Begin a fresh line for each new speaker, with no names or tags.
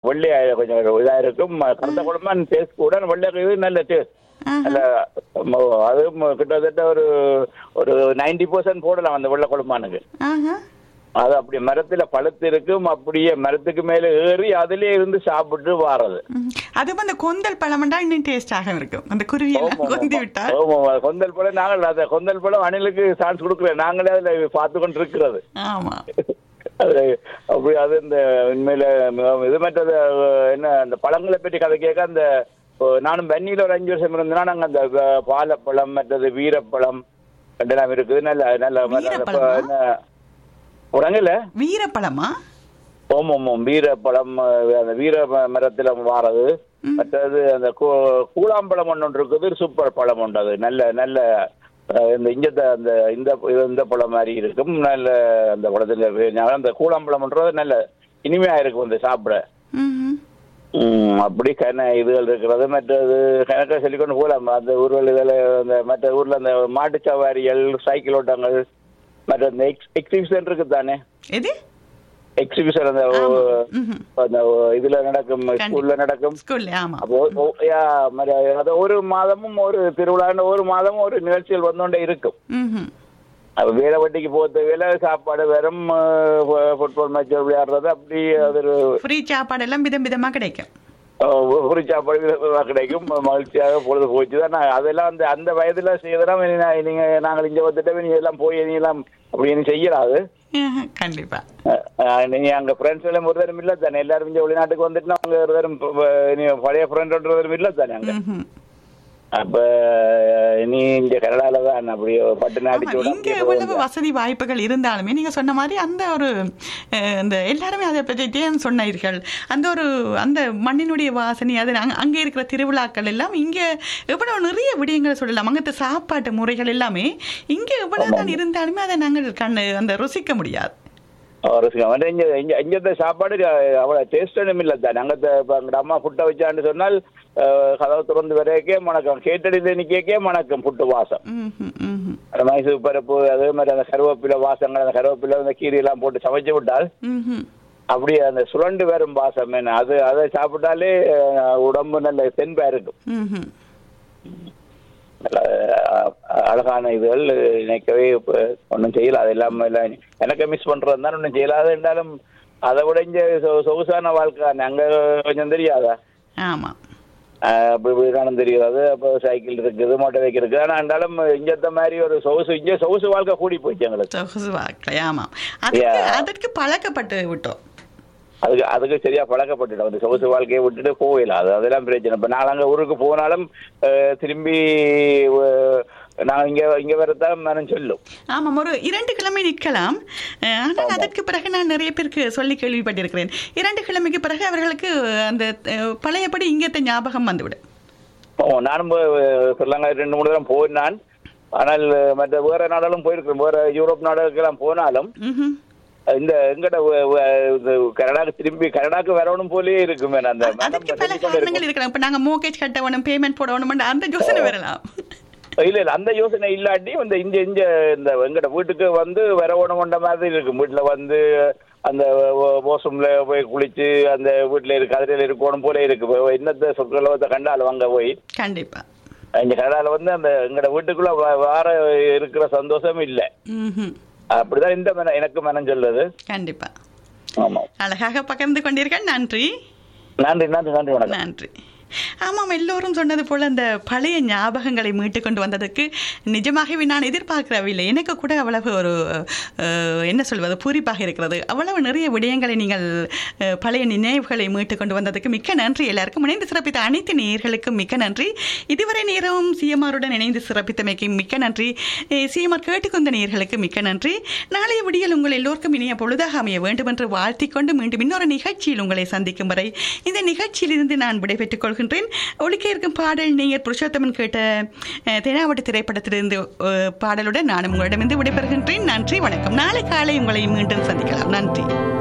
வெள்ளையா கொஞ்சம் இதா இருக்கும் கருத்த குழம்பு டேஸ்ட் கூட வெள்ளை இது நல்ல டேஸ்ட்
ஆஹா.
நல்ல ம- அது ம- கிட்டத்தட்ட ஒரு ஒரு நைன்டி பர்சன்ட் போடலாம் அந்த வெள்ளை குழம்பானுக்கு
ஆஹா.
அது அப்படி மரத்துல பழுத்து இருக்கும் அப்படியே மரத்துக்கு மேல ஏறி அதுலயே இருந்து சாப்பிட்டு வாரது
ம். அதுவும் அந்த கொந்தல் பழம்டா இன்னும் டேஸ்டாக இருக்கும் அந்த குருவியெல்லாம் கொந்தி விட்டா
ஆமா, ஆமா. கொந்தல் பழம் நாங்கள் அந்த கொந்தல் பழம் அணிலுக்கு சான்ஸ் கொடுக்கல நாங்களே அதுல பார்த்து கொண்டு இருக்கிறது
ஆமா
அது அப்படி அது இந்த உண்மையில மிகவும் இது மற்றது அஹ், என்ன அந்த பழங்களை பற்றி கதை கேட்க அந்த அஹ், நானும் பெண்ணில ஒரு அஞ்சு வருஷம் இருந்தேன்னா நாங்க அந்த அஹ், பாலப்பழம் மற்றது வீரப்பழம் ரெண்டெல்லாம் இருக்குது நல்ல நல்ல நல்ல-
வீரப்பழமா?
என்ன உரங்கல
வீரப்பழமா
ஓம் ஓம் ஓம் வீரப்பழம் அஹ், அந்த வீர ம- மரத்துல வாரது மற்றது அந்த கூ- கூழாம்பழம் ஒன்று இருக்குது சூப்பர் பழம் உண்டு அது நல்ல நல்ல அஹ், இந்த இஞ்சத்த அந்த இந்த இது இந்த பழம் மாதிரி இருக்கும் நல்ல அந்த பழத்துல வே- அந்த கூழாம்பழம்ன்றது நல்ல இனிமையா இருக்கும் அந்த சாப்பிட
ம்ஹும்.
ம், அப்படி கன இதுகள் இருக்கிறது மற்றது கணக்காக சொல்லிக்கொண்டு போகலாம் அந்த ஊர்கள் இதில் அந்த மற்ற ஊர்ல அந்த மாட்டு சவாரிகள் சைக்கிள் ஓட்டங்கள் மற்ற அந்த எக்ஸ் எக்ஸிபிஷன் இருக்குது தானே
எது
எக்ஸிபிஷன் அந்த
ஆமா. ம்ஹும்.
அந்த இதுல நடக்கும்
கண்டி-
ஸ்கூல்ல நடக்கும்
ஸ்கூல்ல ஆமா
அப்போ ஓ- யா, மறு- அது ஒரு மாதமும் ஒரு திருவிழான்னு ஒரு மாதமும் ஒரு நிகழ்ச்சிகள் வந்தோண்டே இருக்கும்
ம்ஹும்.
அப்ப வேலை வட்டிக்கு போகிறது வேலை சாப்பாடு வெறும் ஃபுட்பால் மேட்ச் விளையாடுறது அப்படி அது ஒரு
ஃப்ரீ சாப்பாடு எல்லாம் விதம் விதமா கிடைக்கும்
அஹ், ஒரு சாப்பாடு விதமா கிடைக்கும் மகிழ்ச்சியாக பொழுது போச்சு தான் நான் அதெல்லாம் அந்த அந்த வயதுல செய்யறதெல்லாம் இனி நான் நீங்க நாங்கள் இங்க வந்துட்டு நீ எல்லாம் போய் நீ எல்லாம் அப்படி இனி செய்யலாது
ஆஹா, கண்டிப்பா
அஹ், அஹ், நீங்க அங்க ஃப்ரெண்ட்ஸ் எல்லாம் ஒரு தரம் இல்ல தானே எல்லாரும் இங்க வெளிநாட்டுக்கு வந்துட்டு அவங்க ஒரு தரம் ப- ப- நீ பழைய ஃப்ரெண்ட் ஒரு தரம் இல்ல தானே அங்க
ம்ஹும்.
அப்ப அஹ், நீ இங்க கனடால தான் அப்படி பட்டு
ஆமா,
நாடிச்சு
இங்க எவ்வளவு வசதி வாய்ப்புகள் இருந்தாலுமே நீங்க சொன்ன மாதிரி அந்த ஒரு அஹ், இந்த எல்லாருமே அதை பற்றி ஏன் சொன்னீர்கள் அந்த ஒரு அந்த மண்ணினுடைய வாசனை அது அங்க- அங்கே இருக்கிற திருவிழாக்கள் எல்லாம் இங்க எவ்வளவு நிறைய விடயங்களை சொல்லலாம் அங்கத்த சாப்பாட்டு முறைகள் எல்லாமே இங்க எவ்வளவு தான் இருந்தாலுமே அதை நாங்கள் கண்ணு அந்த ருசிக்க முடியாது
ரசிகம் வந்து இங்க இங்க இங்கத்த சாப்பாடு அஹ், அவ்வளவு டேஸ்டும் இல்ல தானே அங்கத்த இப்ப எங்க அம்மா புட்டை வச்சான்னு சொன்னால் அஹ், கதவு திறந்து வரைக்கே மணக்கம் கேட்டடியில் நிக்கே மணக்கம் புட்டு வாசம்
ம்ஹும், ம்ஹும்,
அந்த மைசூர் பருப்பு அதே மாதிரி அந்த கருவேப்பிலை வாசங்கள் அந்த கருவேப்பிலை அந்த கீரை எல்லாம் போட்டு சமைச்சு விட்டால்
ம்ஹும்.
அப்படியே அந்த சுரண்டு வரும் வாசம் என்ன அது அதை சாப்பிட்டாலே அஹ், உடம்பு நல்ல தென்பா இருக்கும்
ம்ஹும்.
நல்ல, அஹ், அழகான இதுகள் நினைக்கவே ஒன்றும் செய்யல அது இல்லாம இல்ல எனக்கு மிஸ் பண்றது தான் ஒன்றும் செய்யலாது இருந்தாலும் அதை விட இங்க சொ- சொகுசான வாழ்க்கை அங்க கொஞ்சம் தெரியாதா
ஆமா
ஆஹ் அப்படி இப்படி காணும் தெரியாது அப்போ சைக்கிள் இருக்குது மோட்டர் பைக் இருக்குது ஆனால் இருந்தாலும் இங்கத்த மாதிரி ஒரு சொகுசு இங்கே சொகுசு வாழ்க்கை கூடி போச்சு எங்களுக்கு
சொகுசு வாழ்க்கை ஆமாம் அதற்கு
Yeah.
அதற்கு பழக்கப்பட்டு விட்டோம்
அதுக்கு அதுக்கு சரியா பழக்கப்பட்டுட்டோம் அந்த சொகுசு வாழ்க்கையை விட்டுட்டு போயிடல அது அதெல்லாம் பிரச்சனை இப்போ நாங்கள் அங்கே ஊருக்கு போனாலும் ஆஹ் திரும்பி ஆஹ் நாங்கள் இங்கே இங்கே வரதான் மனம் சொல்லும்
ஆமாம் ஒரு இரண்டு கிழமை நிற்கலாம் அஹ், ஆனால் அதற்கு பிறகு நான் நிறைய பேருக்கு சொல்லி கேள்விப்பட்டிருக்கிறேன் இரண்டு கிழமைக்கு பிறகு அவர்களுக்கு அந்த அஹ், பழையபடி இங்கத்த ஞாபகம் வந்துவிடும்
ஓ நானும் ஆஹ் ஸ்ரீலங்கா ரெண்டு மூணு தரம் போயினான் ஆனால் மற்ற வேற நாடுகளும் போயிருக்கிறேன் வேற யூரோப் நாடுகளுக்கெல்லாம் போனாலும்
ம்ஹும்.
இந்த எங்கட வ- வ- இது கனடாக்கு திரும்பி கனடாக்கு வரணும் போலயே இருக்குமே அந்த மனம்
அதற்கு பல
சொல்லிக் கொண்டு இருக்கும்.
காரணங்கள் இருக்கலாம் இப்ப நாங்க மோகேஜ் கட்டணும் பேமெண்ட் போடணும் அந்த யோசனை வரலாம்
இல்ல இல்ல அந்த யோசனை இல்லாட்டி இந்த இங்க இங்க இந்த எங்கட வீட்டுக்கு வந்து வரவணும்ன்ற மாதிரி இருக்கும் வீட்டுல வந்து அந்த வாஷ்ரூம்ல போய் குளிச்சு அந்த வீட்டுல இருக்க அதில் இருக்கணும் போல இருக்கு இப்ப என்னத்த சொற்களத்தை கண்டாலும் அங்க போய்
கண்டிப்பா
இங்க கனடால வந்து அந்த எங்கட வீட்டுக்குள்ள வ- வார இருக்கிற சந்தோஷம் இல்ல
ம்ஹும்.
அப்படிதான் இந்த மன எனக்கு மனம் சொல்லுது
கண்டிப்பா
ஆமா
அழகாக பகிர்ந்து கொண்டீர்கள் நன்றி
நன்றி நன்றி நன்றி வணக்கம்
நன்றி ஆமாம் எல்லோரும் சொன்னது போல் அந்த பழைய ஞாபகங்களை மீட்டு கொண்டு வந்ததுக்கு நிஜமாகவே நான் எதிர்பார்க்கவில்லை எனக்கு கூட அவ்வளவு ஒரு அஹ், என்ன சொல்வது பூரிப்பாக இருக்கிறது அவ்வளவு நிறைய விடயங்களை நீங்கள் அஹ், பழைய நினைவுகளை மீட்டு கொண்டு வந்ததுக்கு மிக்க நன்றி எல்லாருக்கும் இணைந்து சிறப்பித்த அனைத்து நேயர்களுக்கும் மிக்க நன்றி இதுவரை நேரமும் சிஎம்ஆருடன் இணைந்து சிறப்பித்தமைக்கு மிக்க நன்றி சிஎம்ஆர் கேட்டுக்கொண்ட நேயர்களுக்கு மிக்க நன்றி நாளைய விடியல் உங்கள் எல்லோருக்கும் இனிய பொழுதாக அமைய வேண்டும் என்று வாழ்த்திக் கொண்டு மீண்டும் இன்னொரு நிகழ்ச்சியில் உங்களை சந்திக்கும் வரை இந்த நிகழ்ச்சியிலிருந்து நான் விடைபெற்றுக் கொள்கின்றேன் ஒழிக்க இருக்கும் பாடல் நேயர் புருஷோத்தமன் கேட்ட அஹ், தெனாவட்டு திரைப்படத்திலிருந்து அஹ், பாடலுடன் நான் உங்களிடமிருந்து விடைபெறுகின்றேன் நன்றி வணக்கம் நாளை காலை உங்களை மீண்டும் சந்திக்கலாம் நன்றி